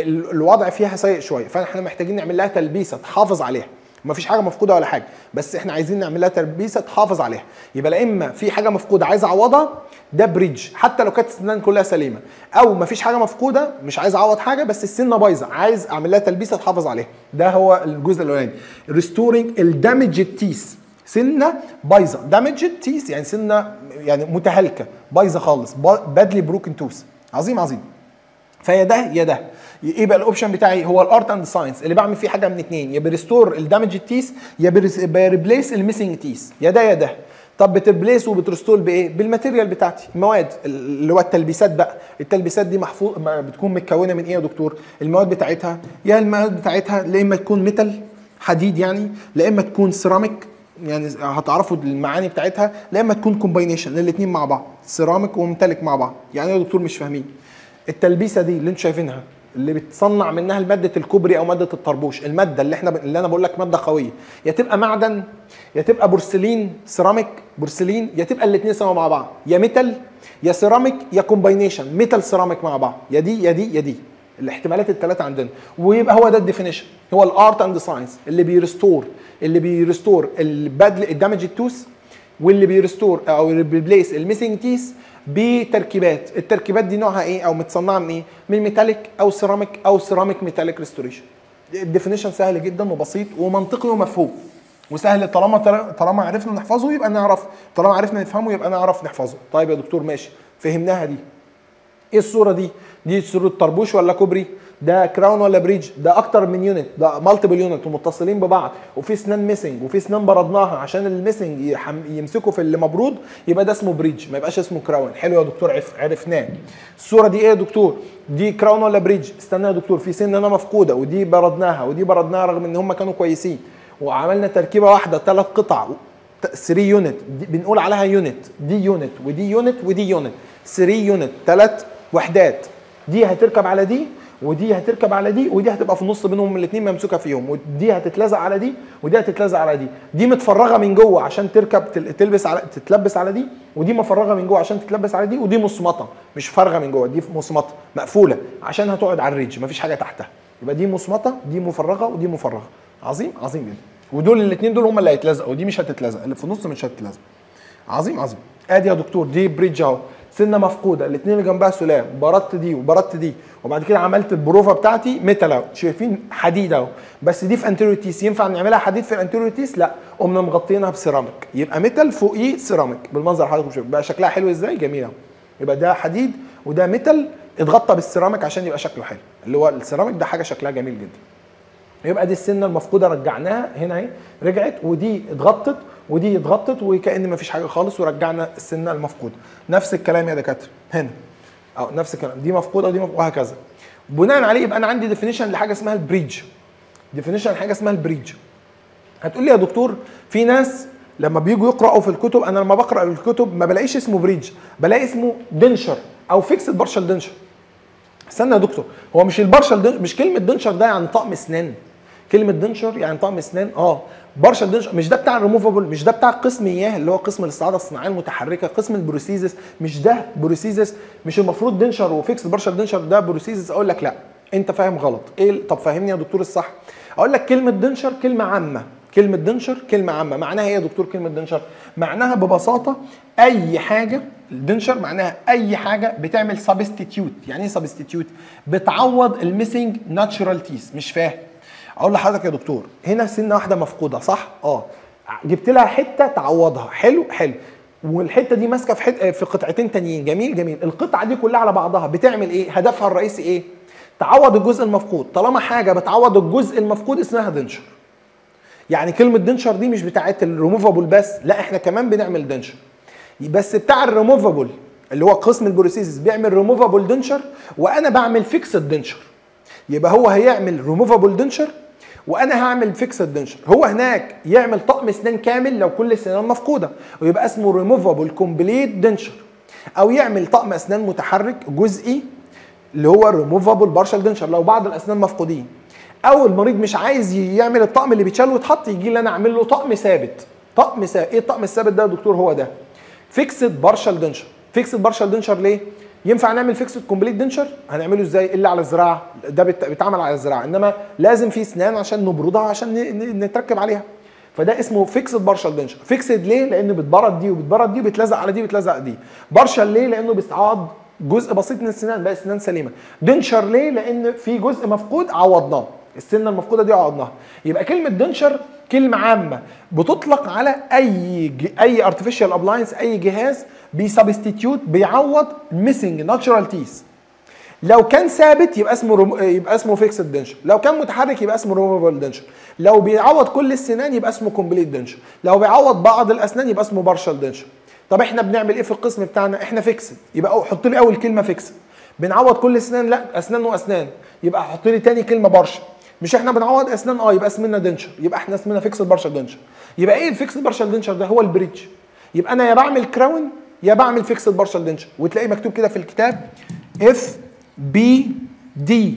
Speaker 1: الوضع فيها سيء شويه فاحنا محتاجين نعمل لها تلبيسه تحافظ عليها ما فيش حاجه مفقوده ولا حاجه بس احنا عايزين نعمل لها تلبيسه تحافظ عليها يبقى لا اما في حاجه مفقوده عايز اعوضها ده بريدج حتى لو كانت السنان كلها سليمه او ما فيش حاجه مفقوده مش عايز اعوض حاجه بس السنه بايظه عايز اعمل لها تلبيسه تحافظ عليها ده هو الجزء الاولاني ريستورنج الدامج تيس سنه بايظه دامج تيس يعني سنه يعني متهالكه بايظه خالص بادلي بروكن توس عظيم عظيم فيا ده يا ده ايه بقى الاوبشن بتاعي هو الارت اند ساينس اللي بعمل فيه حاجه من اتنين يا بريستور الدامج تيس يا بريبليس الميسنج تيس يا ده يا ده طب بتربليس وبترستور بايه؟ بالماتيريال بتاعتي المواد اللي هو التلبيسات بقى التلبيسات دي محفوظ بتكون متكونه من ايه يا دكتور؟ المواد بتاعتها يا المواد بتاعتها لا اما تكون ميتال حديد يعني لا اما تكون سيراميك يعني هتعرفوا المعاني بتاعتها لا اما تكون كومباينيشن الاثنين مع بعض سيراميك وميتاليك مع بعض يعني يا دكتور مش فاهمين التلبيسه دي اللي انتوا شايفينها اللي بتصنع منها ماده الكوبري او ماده الطربوش الماده اللي احنا اللي انا بقول لك ماده قويه يا تبقى معدن يا تبقى بورسلين سيراميك بورسلين يا تبقى الاثنين سوا مع بعض يا ميتال يا سيراميك يا كومباينيشن ميتال سيراميك مع بعض يا دي يا دي يا دي الاحتمالات الثلاثه عندنا ويبقى هو ده الديفينيشن هو الارت اند ساينس اللي بيرستور اللي بيرستور البدل الدامج التوس واللي بيرستور او بيبليس الميسنج تيس بتركيبات التركيبات دي نوعها ايه او متصنعه من ايه من ميتاليك او سيراميك او سيراميك ميتاليك ريستوريشن الديفينيشن سهل جدا وبسيط ومنطقي ومفهوم وسهل طالما طالما عرفنا نحفظه يبقى نعرف طالما عرفنا نفهمه يبقى نعرف نحفظه طيب يا دكتور ماشي فهمناها دي ايه الصوره دي دي صوره طربوش ولا كوبري ده كراون ولا بريدج ده اكتر من يونت ده مالتيبل يونت ومتصلين ببعض وفي اسنان ميسنج وفي اسنان بردناها عشان الميسنج يمسكوا في اللي مبرود يبقى ده اسمه بريدج ما يبقاش اسمه كراون حلو يا دكتور عرف عرفناه الصوره دي ايه يا دكتور دي كراون ولا بريدج استنى يا دكتور في سن انا مفقوده ودي بردناها ودي بردناها رغم ان هم كانوا كويسين وعملنا تركيبه واحده ثلاث قطع 3 يونت بنقول عليها يونت دي يونت ودي يونت ودي يونت 3 يونت ثلاث وحدات دي هتركب على دي ودي هتركب على دي ودي هتبقى في النص بينهم الاثنين ممسوكه فيهم ودي هتتلزق على دي ودي هتتلزق على دي دي متفرغه من جوه عشان تركب تلبس على تتلبس على دي ودي مفرغه من جوه عشان تتلبس على دي ودي مصمطه مش فارغه من جوه دي مصمطه مقفوله عشان هتقعد على الريدج مفيش حاجه تحتها يبقى دي مصمطه دي مفرغه ودي مفرغه عظيم عظيم جدا ودول الاثنين دول هم اللي هيتلزقوا ودي مش هتتلزق اللي في النص مش هتتلزق عظيم عظيم ادي يا دكتور دي بريدج اهو سنه مفقوده الاثنين اللي جنبها سلام بردت دي وبردت دي وبعد كده عملت البروفه بتاعتي ميتال اهو شايفين حديد اهو بس دي في انتيريور تيس ينفع نعملها حديد في الانتيريور تيس لا قمنا مغطينها بسيراميك يبقى ميتال فوقيه سيراميك بالمنظر حضراتكم شوفوا بقى شكلها حلو ازاي جميل اهو يبقى ده حديد وده ميتال اتغطى بالسيراميك عشان يبقى شكله حلو اللي هو السيراميك ده حاجه شكلها جميل جدا يبقى دي السنه المفقوده رجعناها هنا اهي رجعت ودي اتغطت ودي اتغطت وكان ما فيش حاجه خالص ورجعنا السنه المفقوده نفس الكلام يا دكاتره هنا او نفس الكلام دي مفقوده ودي مفقودة وهكذا بناء عليه يبقى انا عندي ديفينيشن لحاجه اسمها البريدج ديفينيشن حاجه اسمها البريدج هتقول لي يا دكتور في ناس لما بييجوا يقراوا في الكتب انا لما بقرا الكتب ما بلاقيش اسمه بريدج بلاقي اسمه دنشر او فيكسد بارشال دنشر استنى يا دكتور هو مش البارشال دنشر مش كلمه دنشر ده يعني طقم اسنان كلمه دنشر يعني طقم اسنان اه بارشال دنشر مش ده بتاع الريموفابل مش ده بتاع قسم اياه اللي هو قسم الاستعاده الصناعيه المتحركه قسم البروسيزس مش ده بروسيزس مش المفروض دنشر وفيكس بارشال دنشر ده بروسيزس اقول لك لا انت فاهم غلط ايه طب فهمني يا دكتور الصح اقول لك كلمه دنشر كلمه عامه كلمه دنشر كلمه عامه معناها ايه يا دكتور كلمه دنشر معناها ببساطه اي حاجه الدنشر معناها اي حاجه بتعمل سبستيتيوت يعني ايه سبستيتيوت بتعوض الميسنج ناتشرال تيس مش فاهم اقول لحضرتك يا دكتور هنا سنه واحده مفقوده صح اه جبت لها حته تعوضها حلو حلو والحته دي ماسكه في حت... في قطعتين تانيين جميل جميل القطعه دي كلها على بعضها بتعمل ايه هدفها الرئيسي ايه تعوض الجزء المفقود طالما حاجه بتعوض الجزء المفقود اسمها دنشر يعني كلمه دنشر دي مش بتاعت الريموفابل بس لا احنا كمان بنعمل دنشر بس بتاع الريموفابل اللي هو قسم البروسيسز بيعمل ريموفابل دنشر وانا بعمل فيكسد دنشر يبقى هو هيعمل ريموفابل دنشر وانا هعمل فيكسد دنشر هو هناك يعمل طقم اسنان كامل لو كل السنان مفقوده ويبقى اسمه ريموفابل كومبليت دنشر او يعمل طقم اسنان متحرك جزئي اللي هو ريموفابل بارشال دنشر لو بعض الاسنان مفقودين او المريض مش عايز يعمل الطقم اللي بيتشال ويتحط يجي لي انا اعمل له طقم ثابت طقم ثابت ايه الطقم الثابت ده يا دكتور هو ده فيكسد بارشال دنشر فيكسد بارشال دنشر ليه ينفع نعمل فيكسد كومبليت دنشر هنعمله ازاي الا على الزراعه ده بيتعمل على الزراعه انما لازم في اسنان عشان نبردها عشان نتركب عليها فده اسمه فيكسد بارشال دنشر فيكسد ليه لانه بتبرد دي وبتبرد دي وبتلزق على دي وبتلزق دي بارشال ليه لانه بيستعاض جزء بسيط من السنان باقي السنان سليمه دنشر ليه لان في جزء مفقود عوضناه السنه المفقوده دي عوضناها يبقى كلمه دنشر كلمه عامه بتطلق على اي ج... اي ارتفيشال ابلاينس اي جهاز بيسبستيتيوت بيعوض ميسنج ناتشرال تيس لو كان ثابت يبقى اسمه رم... يبقى اسمه فيكسد دنشر لو كان متحرك يبقى اسمه ريموفبل دنشر لو بيعوض كل السنان يبقى اسمه كومبليت دنشر لو بيعوض بعض الاسنان يبقى اسمه بارشال دنشر طب احنا بنعمل ايه في القسم بتاعنا احنا فيكسد يبقى حط لي اول كلمه فيكسد بنعوض كل اسنان لا اسنان واسنان يبقى حط لي تاني كلمه بارشل مش احنا بنعوض اسنان اه يبقى اسمنا دنشر يبقى احنا اسمنا فيكسد بارشل دنشر يبقى ايه الفيكسد بارشل دنشر ده هو البريدج يبقى انا يا بعمل كراون يا بعمل فيكسد بارشل دنشر وتلاقي مكتوب كده في الكتاب اف بي دي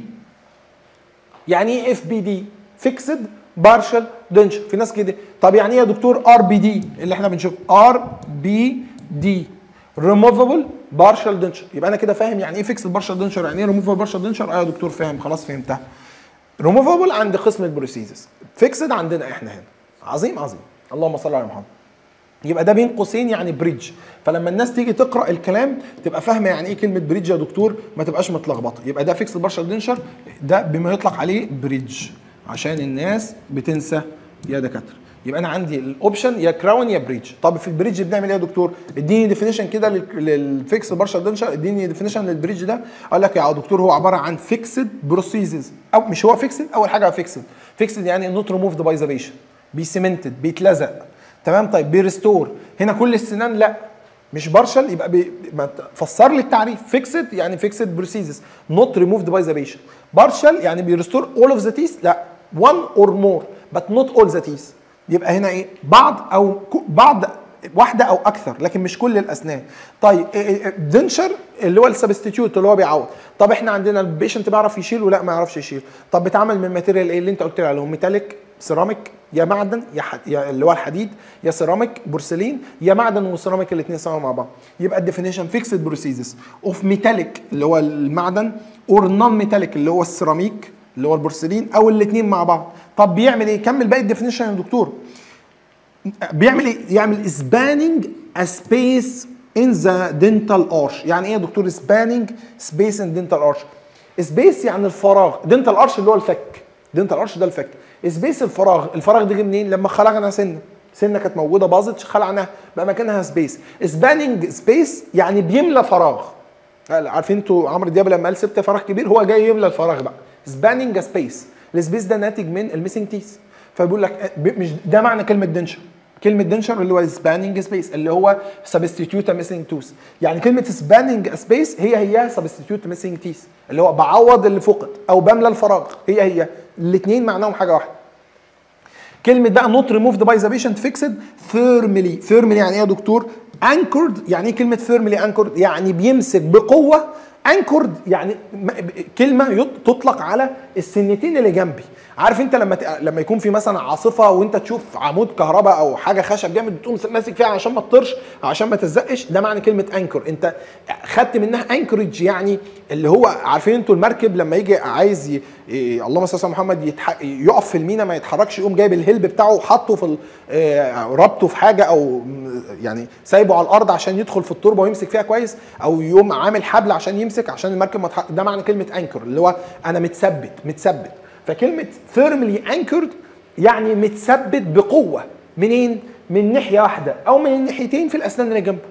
Speaker 1: يعني ايه اف بي دي فيكسد بارشل دنشر في ناس كده طب يعني ايه يا دكتور ار بي دي اللي احنا بنشوف ار بي دي ريموفبل بارشل دنشر يبقى انا كده فاهم يعني ايه فيكسد بارشل دنشر يعني ايه ريموفبل بارشل دنشر اه يا دكتور فاهم خلاص فهمتها ريموفبل عند قسم البروسيزس فيكسد عندنا احنا هنا عظيم عظيم اللهم صل على محمد يبقى ده بين قوسين يعني بريدج فلما الناس تيجي تقرا الكلام تبقى فاهمه يعني ايه كلمه بريدج يا دكتور ما تبقاش متلخبطه يبقى ده فيكس بارشال دنشر ده بما يطلق عليه بريدج عشان الناس بتنسى يا دكاتره يبقى انا عندي الاوبشن يا كراون يا بريدج طب في البريدج بنعمل ايه يا دكتور اديني ديفينيشن كده للفيكس بارشال دنشر اديني ديفينيشن للبريدج ده اقول لك يا دكتور هو عباره عن فيكسد بروسيزز او مش هو فيكسد اول حاجه فيكسد فيكسد يعني نوت ريموفد باي ذا بيشن بيسمنتد بيتلزق تمام طيب بيرستور هنا كل السنان لا مش بارشل يبقى بي... ما فسر لي التعريف فيكسد يعني فيكسد بروسيزز نوت ريموفد باي ذا بيشن بارشل يعني بيرستور اول اوف ذا تيس لا one اور مور بت نوت اول ذا تيس يبقى هنا ايه بعض او بعض واحده او اكثر لكن مش كل الاسنان طيب دنشر اللي هو السبستيتيوت اللي هو بيعوض طب احنا عندنا البيشنت بيعرف يشيل ولا ما يعرفش يشيل طب بيتعمل من ماتيريال ايه اللي انت قلت لي عليهم ميتاليك سيراميك يا معدن يا, حد... يا اللي هو الحديد يا سيراميك بورسلين يا معدن وسيراميك الاثنين سوا مع بعض يبقى الديفينيشن فيكسد بروسيزس اوف ميتاليك اللي هو المعدن اور نون ميتاليك اللي هو السيراميك اللي هو البورسلين او الاثنين مع بعض طب بيعمل ايه كمل باقي الديفينيشن يا دكتور بيعمل ايه يعمل سباننج سبيس ان ذا دنتال ارش يعني ايه يا دكتور سباننج سبيس ان دنتال ارش سبيس يعني الفراغ دنتال ارش اللي هو الفك دنتال ارش ده الفك سبيس الفراغ الفراغ ده جه منين لما خلقنا سنه سنه كانت موجوده باظت خلعناها بقى مكانها سبيس سباننج سبيس يعني بيملى فراغ عارفين انتوا عمرو دياب لما قال سبت فراغ كبير هو جاي يملى الفراغ بقى سباننج سبيس السبيس ده ناتج من الميسنج تيس فبيقول لك مش ده معنى كلمه دنشر كلمه دنشر اللي هو سباننج سبيس اللي هو سبستيتيوت ميسنج توث يعني كلمه سباننج سبيس هي هي سبستيتيوت ميسنج تيث اللي هو بعوض اللي فقد او بملى الفراغ هي هي الاثنين معناهم حاجه واحده كلمه بقى نوت ريموفد باي ذا بيشنت فيكسد ثيرملي ثيرملي يعني ايه يا دكتور انكورد يعني ايه كلمه ثيرملي انكورد يعني بيمسك بقوه انكورد يعني م- كلمه يط- تطلق على السنتين اللي جنبي عارف انت لما ت- لما يكون في مثلا عاصفه وانت تشوف عمود كهرباء او حاجه خشب جامد بتقوم ماسك فيها عشان ما تطرش أو عشان ما تزقش ده معنى كلمه انكر انت خدت منها انكورج يعني اللي هو عارفين انتوا المركب لما يجي عايز ي... ي... اللهم صل على محمد يتح... يقف في المينا ما يتحركش يقوم جايب الهلب بتاعه وحطه في ال... آه، ربطه في حاجه او م- يعني سايبه على الارض عشان يدخل في التربه ويمسك فيها كويس او يقوم عامل حبل عشان يمسك عشان المركب ما تح... ده معنى كلمه انكر اللي هو انا متثبت متثبت فكلمه ثيرملي انكرد يعني متثبت بقوه منين؟ من ناحيه واحده او من الناحيتين في الاسنان اللي جنبه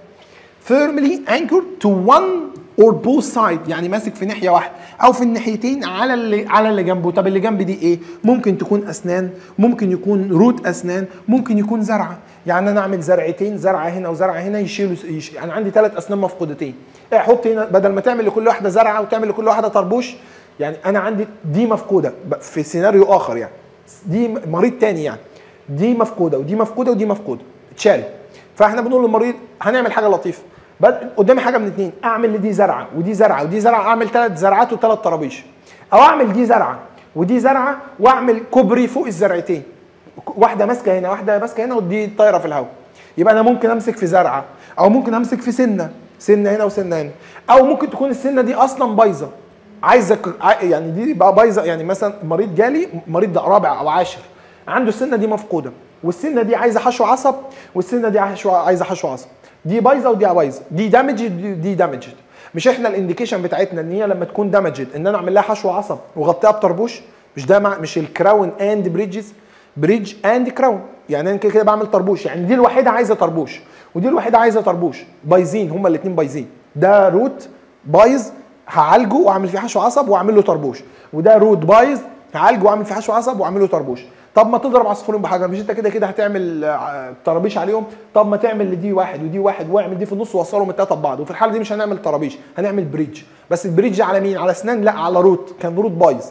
Speaker 1: firmly anchored to one or both side يعني ماسك في ناحيه واحده او في الناحيتين على اللي على اللي جنبه طب اللي جنب دي ايه ممكن تكون اسنان ممكن يكون روت اسنان ممكن يكون زرعه يعني انا اعمل زرعتين زرعه هنا وزرعه هنا يشيلوا يش... انا عندي ثلاث اسنان مفقودتين إيه حط هنا بدل ما تعمل لكل واحده زرعه وتعمل لكل واحده طربوش يعني انا عندي دي مفقوده ب- في سيناريو اخر يعني دي م- مريض تاني يعني دي مفقوده ودي مفقوده ودي مفقوده اتشالت فاحنا بنقول للمريض هنعمل حاجه لطيفه بد- قدامي حاجه من اتنين اعمل لدي زرعه ودي زرعه ودي زرعه اعمل ثلاث زرعات وثلاث طرابيش او اعمل دي زرعه ودي زرعه واعمل كوبري فوق الزرعتين ك- واحده ماسكه هنا واحده ماسكه هنا ودي طايره في الهواء يبقى انا ممكن امسك في زرعه او ممكن امسك في سنه سنه هنا وسنه هنا او ممكن تكون السنه دي اصلا بايظه عايزه ك- ع- يعني دي بقى بايظه يعني مثلا مريض جالي مريض ده رابع او عاشر عنده السنه دي مفقوده والسنه دي عايزه حشو عصب والسنه دي حشو عايزه حشو عصب دي بايظه ودي بايظه دي دامجد دي, دي دامجد مش احنا الانديكيشن بتاعتنا ان هي لما تكون دامجد ان انا اعمل لها حشو عصب واغطيها بطربوش مش ده مع مش الكراون اند بريدجز بريدج اند كراون يعني انا كده كده بعمل طربوش يعني دي الوحيده عايزه طربوش ودي الوحيده عايزه طربوش بايظين هما الاثنين بايظين ده روت بايظ هعالجه واعمل فيه حشو عصب واعمل له طربوش وده روت بايظ هعالجه واعمل فيه حشو عصب واعمل له طربوش طب ما تضرب عصفورين بحجر مش انت كده كده هتعمل آه، طرابيش عليهم طب ما تعمل لدي واحد ودي واحد واعمل دي في النص ووصلهم التلاته ببعض وفي الحاله دي مش هنعمل طرابيش هنعمل بريدج بس البريدج على مين على اسنان لا على روت كان روت بايظ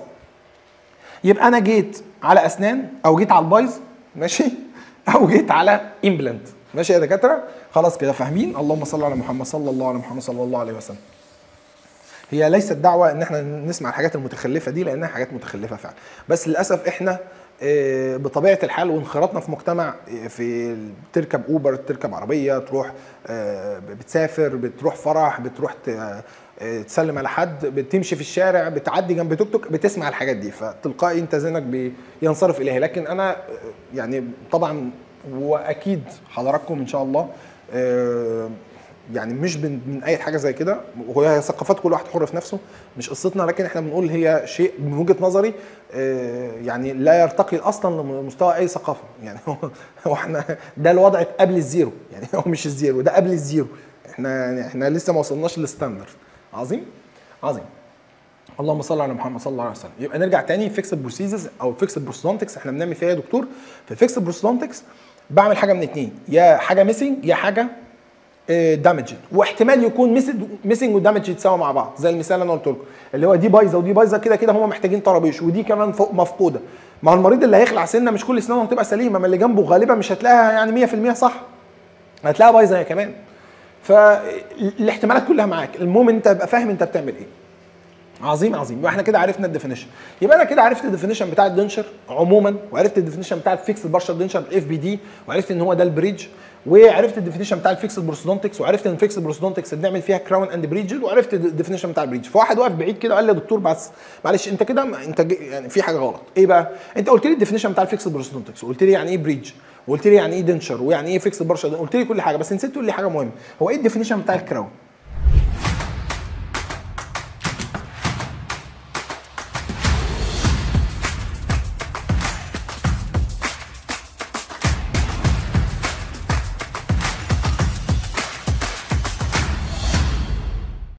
Speaker 1: يبقى انا جيت على اسنان او جيت على البايظ ماشي او جيت على امبلانت ماشي يا دكاتره خلاص كده فاهمين اللهم صل على محمد صلى الله على محمد صلى الله عليه وسلم هي ليست دعوه ان احنا نسمع الحاجات المتخلفه دي لانها حاجات متخلفه فعلا بس للاسف احنا آه، بطبيعه الحال وانخراطنا في مجتمع آه، في تركب اوبر تركب عربيه تروح آه، بتسافر بتروح فرح بتروح ت- آه، تسلم على حد بتمشي في الشارع بتعدي جنب توك توك بتسمع الحاجات دي فتلقائي انت ذهنك بينصرف اليها لكن انا آه، يعني طبعا واكيد حضراتكم ان شاء الله آه، يعني مش من, من اي حاجه زي كده وهي ثقافات كل واحد حر في نفسه مش قصتنا لكن احنا بنقول هي شيء من وجهه نظري آه، يعني لا يرتقي اصلا لمستوى اي ثقافه يعني هو هو احنا ده الوضع قبل الزيرو يعني هو مش الزيرو ده قبل الزيرو احنا يعني احنا لسه ما وصلناش للستاندرد عظيم عظيم اللهم صل على محمد صلى الله عليه وسلم يبقى نرجع تاني فيكسد بروسيزز او فيكسد بروستودونتكس احنا بنعمل فيها يا دكتور في الفيكسد بروستودونتكس بعمل حاجه من اتنين يا حاجه ميسنج يا حاجه دامجد واحتمال يكون ميسنج ودامجد سوا مع بعض زي المثال اللي انا قلت لكم اللي هو دي بايظه ودي بايظه كده كده هم محتاجين طرابيش ودي كمان فوق مفقوده ما هو المريض اللي هيخلع سنه مش كل اسنانه هتبقى سليمه ما اللي جنبه غالبا مش هتلاقيها يعني 100% صح هتلاقيها بايظه هي كمان فالاحتمالات كلها معاك المهم انت تبقى فاهم انت بتعمل ايه عظيم عظيم يبقى احنا كده عرفنا الديفينيشن يبقى انا كده عرفت الديفينيشن بتاع الدنشر عموما وعرفت الديفينيشن بتاع الفيكس بارشال دنشر الاف بي دي وعرفت ان هو ده البريدج وعرفت الديفينيشن بتاع الفيكس بروستودونتكس وعرفت ان الفيكس بروستودونتكس بنعمل فيها كراون اند بريدج وعرفت الديفينيشن بتاع البريدج فواحد واقف بعيد كده قال لي يا دكتور بس معلش انت كده انت ج- يعني في حاجه غلط ايه بقى انت قلت لي الديفينيشن بتاع الفيكس بروستودونتكس وقلت لي يعني ايه بريدج وقلت لي يعني ايه دنشر ويعني ايه فيكس بارشال قلت لي كل حاجه بس نسيت تقول لي حاجه مهمه هو ايه الديفينيشن بتاع الكراون